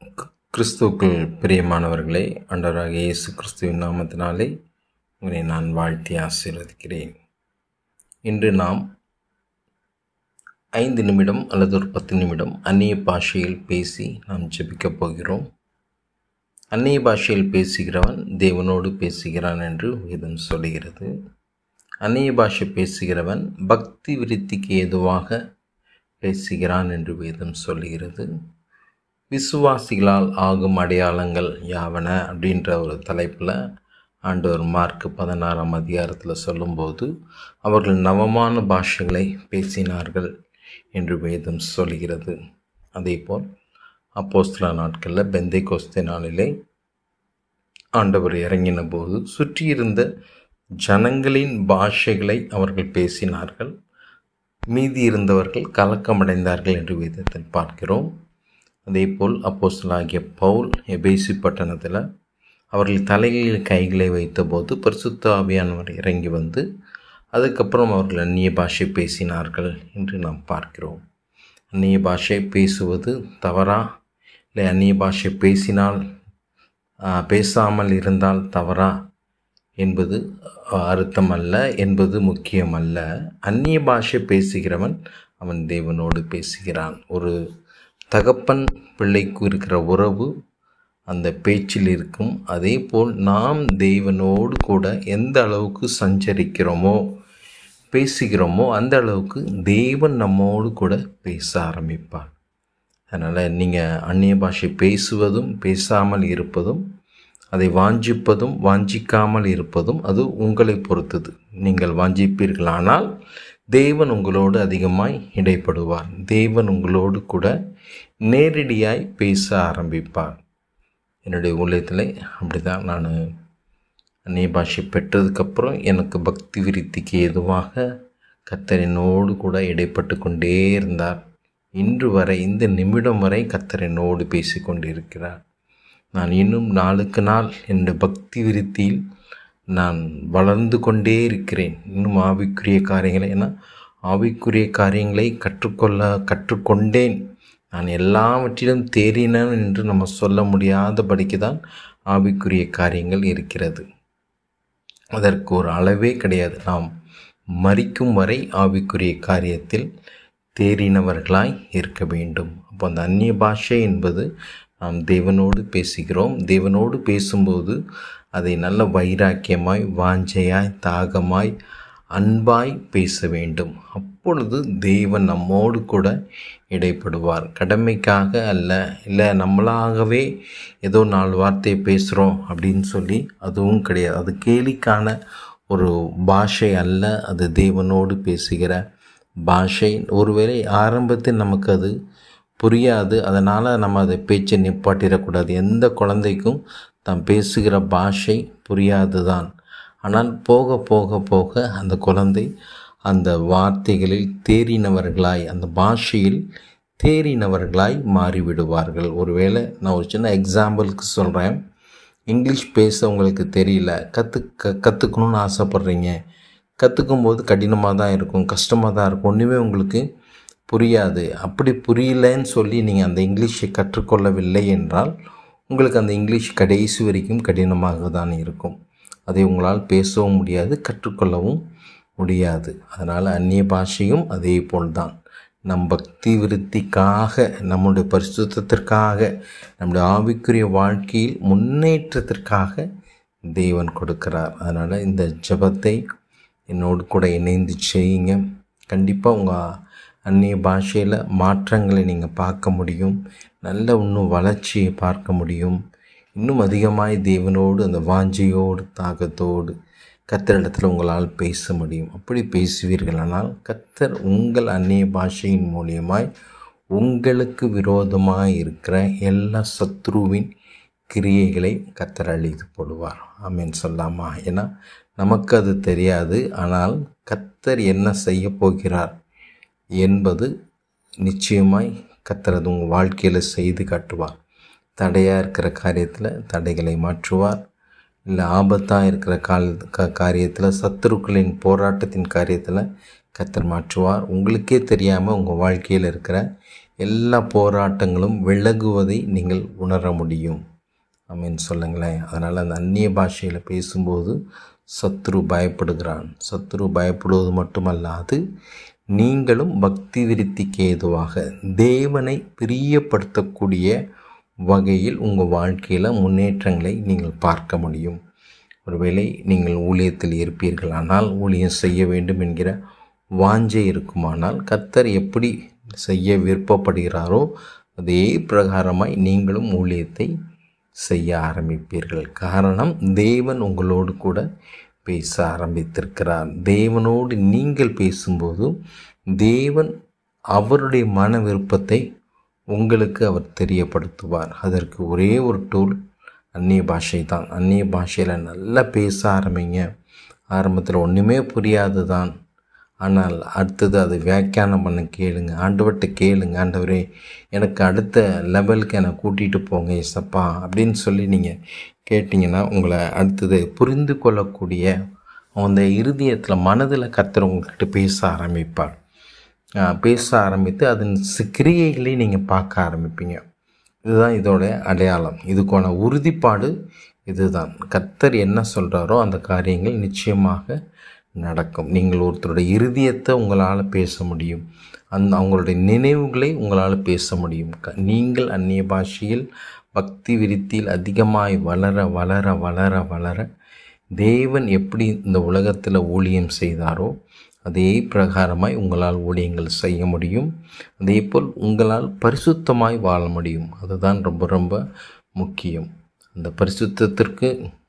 கிறிஸ்துவுக்குள் பிரியமானவர்களே ஆண்டவராக இயேசு கிறிஸ்துவின் நாமத்தினாலே உங்களை நான் வாழ்த்தி ஆசீர்வதிக்கிறேன் இன்று நாம் ஐந்து நிமிடம் அல்லது ஒரு பத்து நிமிடம் அந்நிய பாஷையில் பேசி நாம் ஜெபிக்கப் போகிறோம் அந்நிய பாஷையில் பேசுகிறவன் தேவனோடு பேசுகிறான் என்று வேதம் சொல்லுகிறது அந்நிய பாஷை பேசுகிறவன் பக்தி விருத்திக்கு ஏதுவாக பேசுகிறான் என்று வேதம் சொல்லுகிறது விசுவாசிகளால் ஆகும் அடையாளங்கள் யாவன அப்படின்ற ஒரு தலைப்பில் ஆண்டவர் மார்க் பதினாறாம் அதிகாரத்தில் சொல்லும்போது அவர்கள் நவமான பாஷைகளை பேசினார்கள் என்று வேதம் சொல்கிறது அதேபோல் அப்போஸ்தல நாட்களில் பெந்தை கோஸ்தே நாளிலே ஆண்டவர் இறங்கின போது சுற்றியிருந்த ஜனங்களின் பாஷைகளை அவர்கள் பேசினார்கள் மீதி இருந்தவர்கள் கலக்கமடைந்தார்கள் என்று வேதத்தில் பார்க்கிறோம் அதேபோல் அப்போஸ்தலாகிய பவுல் எபேசி பட்டணத்தில் அவர்கள் தலைகளில் கைகளை வைத்தபோது பரிசுத்த ஆவியானவர் இறங்கி வந்து அதுக்கப்புறம் அவர்கள் அந்நிய பாஷை பேசினார்கள் என்று நாம் பார்க்கிறோம் அந்நிய பாஷை பேசுவது தவறா இல்லை அந்நிய பாஷை பேசினால் பேசாமல் இருந்தால் தவறா என்பது அர்த்தம் அல்ல என்பது முக்கியம் அல்ல அந்நிய பாஷை பேசுகிறவன் அவன் தேவனோடு பேசுகிறான் ஒரு தகப்பன் பிள்ளைக்கு இருக்கிற உறவு அந்த பேச்சில் இருக்கும் அதே போல் நாம் தேவனோடு கூட எந்த அளவுக்கு சஞ்சரிக்கிறோமோ பேசுகிறோமோ அந்த அளவுக்கு தேவன் நம்மோடு கூட பேச ஆரம்பிப்பார் அதனால் நீங்கள் அந்நிய பாஷை பேசுவதும் பேசாமல் இருப்பதும் அதை வாஞ்சிப்பதும் வாஞ்சிக்காமல் இருப்பதும் அது உங்களை பொறுத்தது நீங்கள் வாஞ்சிப்பீர்களானால் தேவன் உங்களோடு அதிகமாய் இடைப்படுவார் தேவன் உங்களோடு கூட நேரடியாய் பேச ஆரம்பிப்பார் என்னுடைய ஊழியத்தில் அப்படி தான் நான் அந்நிய பாஷை பெற்றதுக்கப்புறம் எனக்கு பக்தி விருத்திக்கு எதுவாக கத்தரினோடு கூட இடைப்பட்டு கொண்டே இருந்தார் இன்று வரை இந்த நிமிடம் வரை கத்தரினோடு பேசி கொண்டிருக்கிறார் நான் இன்னும் நாளுக்கு நாள் என்னுடைய பக்தி விருத்தியில் நான் வளர்ந்து கொண்டே இருக்கிறேன் இன்னும் ஆவிக்குரிய காரியங்களை ஏன்னா ஆவிக்குரிய காரியங்களை கற்றுக்கொள்ள கற்றுக்கொண்டேன் நான் எல்லாவற்றிலும் தேறினேன் என்று நம்ம சொல்ல முடியாதபடிக்கு தான் ஆவிக்குரிய காரியங்கள் இருக்கிறது அதற்கு ஒரு அளவே கிடையாது நாம் மறிக்கும் வரை ஆவிக்குரிய காரியத்தில் தேறினவர்களாய் இருக்க வேண்டும் அப்போ அந்த அந்நிய பாஷை என்பது நாம் தேவனோடு பேசுகிறோம் தேவனோடு பேசும்போது அதை நல்ல வைராக்கியமாய் வாஞ்சையாய் தாகமாய் அன்பாய் பேச வேண்டும் அப்பொழுது தேவன் நம்மோடு கூட இடைப்படுவார் கடமைக்காக அல்ல இல்லை நம்மளாகவே ஏதோ நாலு வார்த்தையை பேசுகிறோம் அப்படின்னு சொல்லி அதுவும் கிடையாது அது கேலிக்கான ஒரு பாஷை அல்ல அது தேவனோடு பேசுகிற பாஷை ஒருவேளை ஆரம்பத்தில் நமக்கு அது புரியாது அதனால் நம்ம அதை பேச்சை நிப்பாட்டிடக்கூடாது எந்த குழந்தைக்கும் தான் பேசுகிற பாஷை புரியாது தான் ஆனால் போக போக போக அந்த குழந்தை அந்த வார்த்தைகளில் தேறினவர்களாய் அந்த பாஷையில் தேறினவர்களாய் மாறிவிடுவார்கள் ஒருவேளை நான் ஒரு சின்ன எக்ஸாம்பிளுக்கு சொல்கிறேன் இங்கிலீஷ் பேச உங்களுக்கு தெரியல கற்று க கற்றுக்கணுன்னு ஆசைப்பட்றீங்க கற்றுக்கும் போது கடினமாக தான் இருக்கும் கஷ்டமாக தான் இருக்கும் ஒன்றுமே உங்களுக்கு புரியாது அப்படி புரியலன்னு சொல்லி நீங்கள் அந்த இங்கிலீஷை கற்றுக்கொள்ளவில்லை என்றால் உங்களுக்கு அந்த இங்கிலீஷ் கடைசி வரைக்கும் கடினமாக தான் இருக்கும் அதை உங்களால் பேசவும் முடியாது கற்றுக்கொள்ளவும் முடியாது அதனால் அந்நிய பாஷையும் அதே போல் தான் நம் பக்தி விருத்திக்காக நம்முடைய பரிசுத்திற்காக நம்முடைய ஆவிக்குரிய வாழ்க்கையில் முன்னேற்றத்திற்காக தேவன் கொடுக்கிறார் அதனால் இந்த ஜபத்தை என்னோடு கூட இணைந்து செய்யுங்க கண்டிப்பாக உங்கள் அந்நிய பாஷையில் மாற்றங்களை நீங்கள் பார்க்க முடியும் நல்ல இன்னும் வளர்ச்சியை பார்க்க முடியும் இன்னும் அதிகமாய் தேவனோடு அந்த வாஞ்சையோடு தாகத்தோடு கத்தரிடத்தில் உங்களால் பேச முடியும் அப்படி பேசுவீர்களானால் கத்தர் உங்கள் அந்நிய பாஷையின் மூலியமாய் உங்களுக்கு விரோதமாக இருக்கிற எல்லா சத்ருவின் கிரியைகளை கத்தர் அழித்து போடுவார் ஆமீன் சொல்லாமா ஏன்னா நமக்கு அது தெரியாது ஆனால் கத்தர் என்ன செய்ய போகிறார் என்பது நிச்சயமாய் கத்தர் அது உங்கள் வாழ்க்கையில் செய்து காட்டுவார் தடையாக இருக்கிற காரியத்தில் தடைகளை மாற்றுவார் இல்லை ஆபத்தாக இருக்கிற கால் க காரியத்தில் சத்துருக்களின் போராட்டத்தின் காரியத்தில் கத்தர் மாற்றுவார் உங்களுக்கே தெரியாமல் உங்கள் வாழ்க்கையில் இருக்கிற எல்லா போராட்டங்களும் விலகுவதை நீங்கள் உணர முடியும் அப்படின்னு சொல்லுங்களேன் அதனால் அந்த அந்நிய பாஷையில் பேசும்போது சத்ரு பயப்படுகிறான் சத்ரு பயப்படுவது மட்டுமல்லாது நீங்களும் பக்தி விருத்திக்கு ஏதுவாக தேவனை பிரியப்படுத்தக்கூடிய வகையில் உங்கள் வாழ்க்கையில் முன்னேற்றங்களை நீங்கள் பார்க்க முடியும் ஒருவேளை நீங்கள் ஊழியத்தில் இருப்பீர்கள் ஆனால் ஊழியம் செய்ய வேண்டும் என்கிற வாஞ்சை இருக்குமானால் கர்த்தர் எப்படி செய்ய விருப்பப்படுகிறாரோ அதே பிரகாரமாய் நீங்களும் ஊழியத்தை செய்ய ஆரம்பிப்பீர்கள் காரணம் தேவன் உங்களோடு கூட பேச ஆரம்பித்திருக்கிறார் தேவனோடு நீங்கள் பேசும்போது தேவன் அவருடைய மன விருப்பத்தை உங்களுக்கு அவர் தெரியப்படுத்துவார் அதற்கு ஒரே ஒரு டூல் அந்நிய பாஷை தான் அந்நிய பாஷையில் நல்லா பேச ஆரம்பிங்க ஆரம்பத்தில் ஒன்றுமே புரியாது தான் ஆனால் அடுத்தது அது வியாக்கியானம் பண்ண கேளுங்க ஆண்டவர்கிட்ட கேளுங்க ஆண்டவரே எனக்கு அடுத்த லெவலுக்கு என்னை கூட்டிகிட்டு போங்க இசப்பா அப்படின்னு சொல்லி நீங்கள் கேட்டிங்கன்னா உங்களை அடுத்தது புரிந்து கொள்ளக்கூடிய அந்த இருதயத்தில் மனதில் கர்த்தர் உங்கள்கிட்ட பேச ஆரம்பிப்பார் பேச ஆரம்பித்து அதன் கிரியைகளை நீங்கள் பார்க்க ஆரம்பிப்பீங்க இதுதான் இதோட அடையாளம் இதுக்கான உறுதிப்பாடு இதுதான் கர்த்தர் என்ன சொல்கிறாரோ அந்த காரியங்கள் நிச்சயமாக நடக்கும் நீங்கள் ஒருத்தருடைய இருதயத்தை உங்களால் பேச முடியும் அந்த அவங்களுடைய நினைவுகளை உங்களால் பேச முடியும் க- நீங்கள் அந்நிய பாஷையில் பக்தி விருத்தியில் அதிகமாய் வளர வளர வளர வளர தேவன் எப்படி இந்த உலகத்தில் ஊழியம் செய்தாரோ அதே பிரகாரமாய் உங்களால் ஊழியங்கள் செய்ய முடியும் அதே போல் உங்களால் பரிசுத்தமாய் வாழ முடியும் அதுதான் ரொம்ப ரொம்ப முக்கியம் அந்த பரிசுத்தத்திற்கு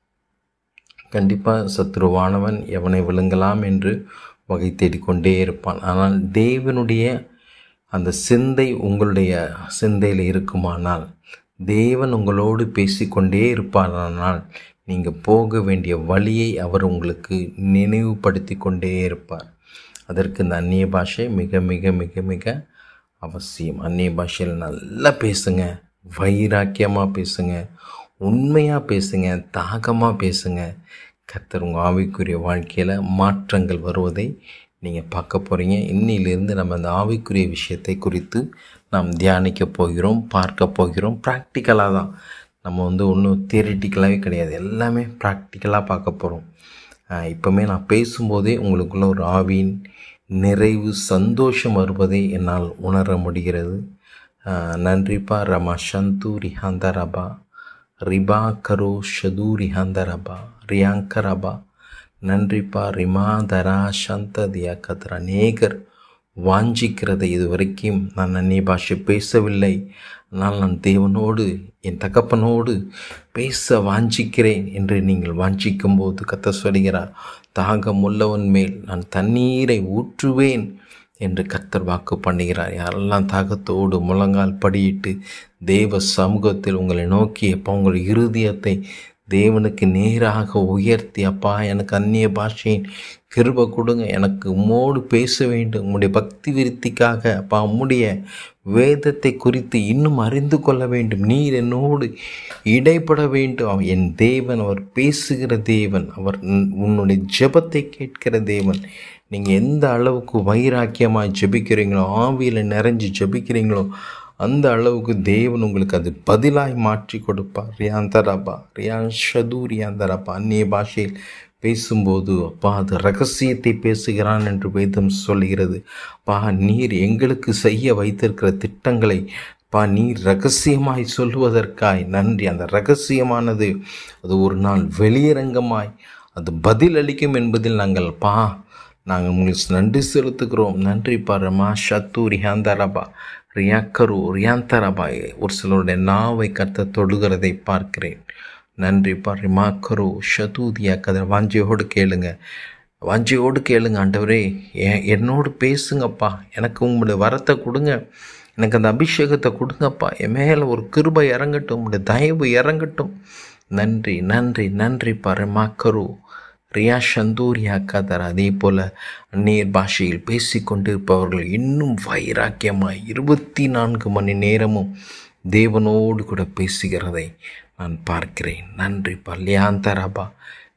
கண்டிப்பாக சத்ருவானவன் எவனை விழுங்கலாம் என்று வகை தேடிக்கொண்டே இருப்பான் ஆனால் தேவனுடைய அந்த சிந்தை உங்களுடைய சிந்தையில் இருக்குமானால் தேவன் உங்களோடு பேசிக்கொண்டே இருப்பாரானால் நீங்கள் போக வேண்டிய வழியை அவர் உங்களுக்கு நினைவுபடுத்தி கொண்டே இருப்பார் அதற்கு இந்த அந்நிய பாஷை மிக மிக மிக மிக அவசியம் அந்நிய பாஷையில் நல்லா பேசுங்க வைராக்கியமாக பேசுங்க உண்மையாக பேசுங்க தாகமாக பேசுங்க கர்த்தர் உங்கள் ஆவிக்குரிய வாழ்க்கையில் மாற்றங்கள் வருவதை நீங்கள் பார்க்க போகிறீங்க இன்னிலிருந்து நம்ம அந்த ஆவிக்குரிய விஷயத்தை குறித்து நாம் தியானிக்க போகிறோம் பார்க்க போகிறோம் ப்ராக்டிக்கலாக தான் நம்ம வந்து ஒன்றும் தியரிட்டிக்கலாகவே கிடையாது எல்லாமே ப்ராக்டிக்கலாக பார்க்க போகிறோம் இப்போமே நான் பேசும்போதே உங்களுக்குள்ள ஒரு ஆவியின் நிறைவு சந்தோஷம் வருவதை என்னால் உணர முடிகிறது ஆஹ் நன்றிப்பா ரமா சந்து ரிஹாந்தரபா ரிபா கரோ ஷது ரிஹாந்தரபா ரியாங்கரபா நன்றிப்பா ரிமா தரா சந்த தியாக்கத்தர் அநேகர் வாஞ்சிக்கிறதை இது வரைக்கும் நான் அந்நிய பாஷை பேசவில்லை ஆனால் நான் தேவனோடு என் தகப்பனோடு பேச வாஞ்சிக்கிறேன் என்று நீங்கள் வாஞ்சிக்கும் போது கத்த சொல்கிறார் தாகம் உள்ளவன் மேல் நான் தண்ணீரை ஊற்றுவேன் என்று கர்த்தர் வாக்கு பண்ணுகிறார் யாரெல்லாம் தாகத்தோடு முழங்கால் படியிட்டு தேவ சமூகத்தில் உங்களை நோக்கி அப்போ உங்கள் இருதயத்தை தேவனுக்கு நேராக உயர்த்தி அப்பா எனக்கு அந்நிய பாஷையின் கிருப கொடுங்க எனக்கு உம்மோடு பேச வேண்டும் உம்முடைய பக்தி விருத்திக்காக அப்பா உம்முடைய வேதத்தை குறித்து இன்னும் அறிந்து கொள்ள வேண்டும் நீர் என்னோடு இடைப்பட வேண்டும் அவன் என் தேவன் அவர் பேசுகிற தேவன் அவர் உன்- உன்னுடைய ஜெபத்தை கேட்கிற தேவன் நீங்கள் எந்த அளவுக்கு வைராக்கியமாக ஜெபிக்கிறீங்களோ ஆவியில் நிறைஞ்சு ஜெபிக்கிறீங்களோ அந்த அளவுக்கு தேவன் உங்களுக்கு அது பதிலாய் மாற்றி கொடுப்பார் ரியாந்தரபா ரியான் ஷது ரியாந்தரபா அந்நிய பாஷையில் பேசும்போது அப்பா அது ரகசியத்தை பேசுகிறான் என்று வேதம் சொல்கிறது அப்பா நீர் எங்களுக்கு செய்ய வைத்திருக்கிற திட்டங்களை பா நீர் ரகசியமாய் சொல்வதற்காய் நன்றி அந்த ரகசியமானது அது ஒரு நாள் வெளியரங்கமாய் அது பதில் அளிக்கும் என்பதில் நாங்கள் பா நாங்கள் உங்களுக்கு நன்றி செலுத்துகிறோம் நன்றி பரமா ஷத்து ரியாந்தரபா ரியாக்கரு ரியாந்தரபா ஒரு சிலருடைய நாவை கத்த தொடுகிறதை பார்க்கிறேன் நன்றி பரிமாக்கரு ஷதூதியா கதிர வாஞ்சியோடு கேளுங்க வாஞ்சியோடு கேளுங்க ஆண்டவரே எ- என்னோடு பேசுங்கப்பா எனக்கு உங்களுடைய வரத்தை கொடுங்க எனக்கு அந்த அபிஷேகத்தை கொடுங்கப்பா என் மேலே ஒரு கிருபை இறங்கட்டும் உங்களுடைய தயவு இறங்கட்டும் நன்றி நன்றி நன்றி பரமாக்கரு ரியா சந்தூரியா கதர் அதே போல் அந்நியர் பாஷையில் பேசிக்கொண்டிருப்பவர்கள் இன்னும் வைராக்கியமாய் இருபத்தி நான்கு மணி நேரமும் தேவனோடு கூட பேசுகிறதை நான் பார்க்கிறேன் நன்றி பல்யாந்தரபா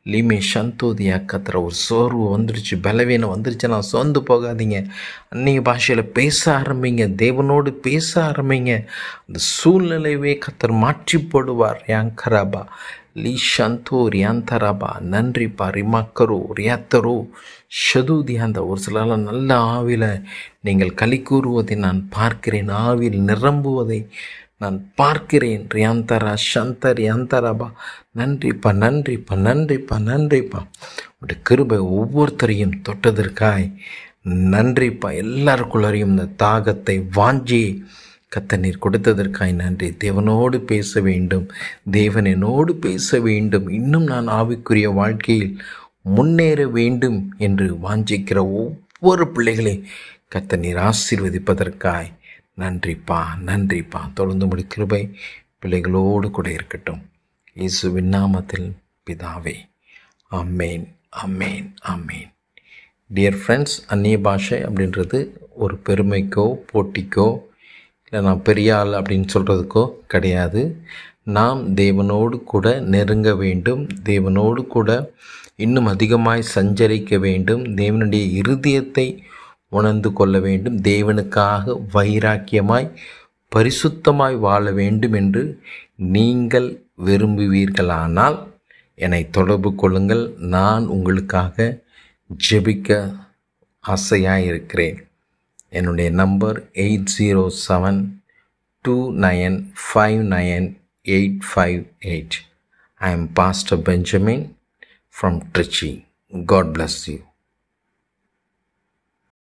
லீமே சந்தோதியா கத்துற ஒரு சோர்வு வந்துடுச்சு பலவீனம் வந்துடுச்சு நான் சோர்ந்து போகாதீங்க அந்நிய பாஷையில் பேச ஆரம்பிங்க தேவனோடு பேச ஆரம்பிங்க அந்த சூழ்நிலையவே கத்தர் மாற்றி போடுவார் யாங்கராபா லீ சந்தோ ரியாந்தராபா நன்றிப்பா ரிமாக்கரோ ரியாத்தரோ ஷதூதியாந்த ஒரு சிலர்லாம் நல்ல ஆவியில் நீங்கள் களி கூறுவதை நான் பார்க்கிறேன் ஆவில் நிரம்புவதை நான் பார்க்கிறேன் ரியாந்தரா சந்த ரியாந்தராபா நன்றிப்பா நன்றிப்பா நன்றிப்பா நன்றிப்பா உடைய கிருபை ஒவ்வொருத்தரையும் தொட்டதற்காய் நன்றிப்பா எல்லாருக்குள்ளரையும் இந்த தாகத்தை வாஞ்சி கத்த நீர் கொடுத்ததற்காய் நன்றி தேவனோடு பேச வேண்டும் தேவன் என்னோடு பேச வேண்டும் இன்னும் நான் ஆவிக்குரிய வாழ்க்கையில் முன்னேற வேண்டும் என்று வாஞ்சிக்கிற ஒவ்வொரு பிள்ளைகளையும் கத்த நீர் ஆசீர்வதிப்பதற்காய் நன்றிப்பா நன்றிப்பா தொடர்ந்து முடி கிருபை பிள்ளைகளோடு கூட இருக்கட்டும் இயேசுவின் நாமத்தில் பிதாவே அம்மேன் அம்மேன் அம்மேன் டியர் ஃப்ரெண்ட்ஸ் அந்நிய பாஷை அப்படின்றது ஒரு பெருமைக்கோ போட்டிக்கோ இல்லை நான் பெரிய ஆள் அப்படின்னு சொல்கிறதுக்கோ கிடையாது நாம் தேவனோடு கூட நெருங்க வேண்டும் தேவனோடு கூட இன்னும் அதிகமாய் சஞ்சரிக்க வேண்டும் தேவனுடைய இருதயத்தை உணர்ந்து கொள்ள வேண்டும் தேவனுக்காக வைராக்கியமாய் பரிசுத்தமாய் வாழ வேண்டும் என்று நீங்கள் விரும்புவீர்களானால் என்னை தொடர்பு கொள்ளுங்கள் நான் உங்களுக்காக ஜெபிக்க ஆசையாக இருக்கிறேன் என்னுடைய number eight zero seven two nine five nine eight five eight I am pastor Benjamin from Trichy God bless you